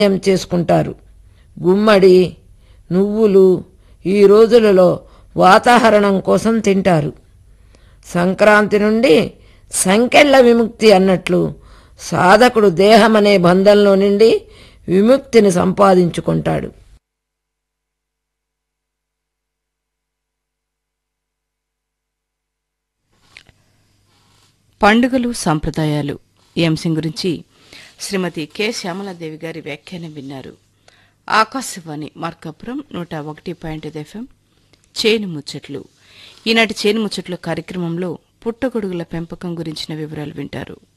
ఏం చేసుకుంటారు గుమ్మడి నువ్వులు ఈ రోజులలో వాతావరణం కోసం తింటారు సంక్రాంతి నుండి సంకెళ్ళ విముక్తి అన్నట్లు సాధకుడు దేహమనే బంధంలో నుండి విముక్తిని సంపాదించుకుంటాడు పండుగలు సంప్రదాయాలు ఈ అంశం గురించి శ్రీమతి కె శ్యామలాదేవి గారి వ్యాఖ్యానం విన్నారు ఆకాశవాణి మార్కాపురం నూట ఒకటి పాయింట్ ఐదు ఎఫ్ఎం చేను ముచ్చట్లు ఈనాటి చేను ముచ్చట్లు కార్యక్రమంలో పుట్టగొడుగుల పెంపకం గురించిన వివరాలు వింటారు